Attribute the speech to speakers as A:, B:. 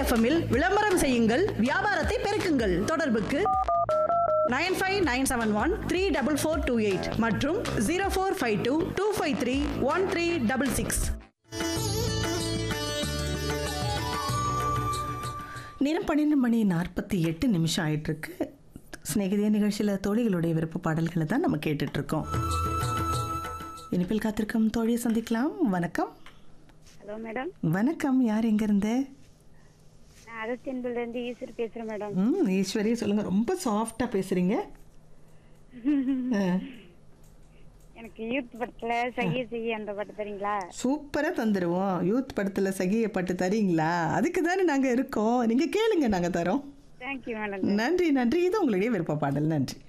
A: எஃப்எம்மில் விளம்பரம் செய்யுங்கள் வியாபாரத்தை பெருக்குங்கள் தொடர்புக்கு nine five nine seven one three double four two eight மற்றும் zero four five two two five three one three double six
B: நேரம் பன்னெண்டு மணி நாற்பத்தி எட்டு நிமிஷம் ஆயிட்டிருக்கு சிநேகிதிய நிகழ்ச்சியில் தோழிகளுடைய விருப்ப பாடல்களை தான் நம்ம கேட்டுட்ருக்கோம் இனிப்பில் காத்திருக்கும் தோழியை சந்திக்கலாம் வணக்கம்
C: ஹலோ மேடம்
B: வணக்கம் யார் எங்கேருந்து
C: நான் அகஸ்தியன்புல இருந்து ஈஸ்வர் பேசுறேன் மேடம்
B: ம் ஈஸ்வரி சொல்லுங்கள் ரொம்ப சாஃப்டாக பேசுகிறீங்க
C: எனக்கு யூத் படத்துல சகிய செய்ய அந்த பாட்டு தரீங்களா
B: சூப்பராக தந்துடுவோம் யூத் படத்தில் சகியை பட்டு தரீங்களா அதுக்கு தானே நாங்கள் இருக்கோம் நீங்கள் கேளுங்க நாங்கள் தரோம்
C: தேங்க்யூ மேடம்
B: நன்றி நன்றி இது உங்களுடைய விருப்ப பாடல் நன்றி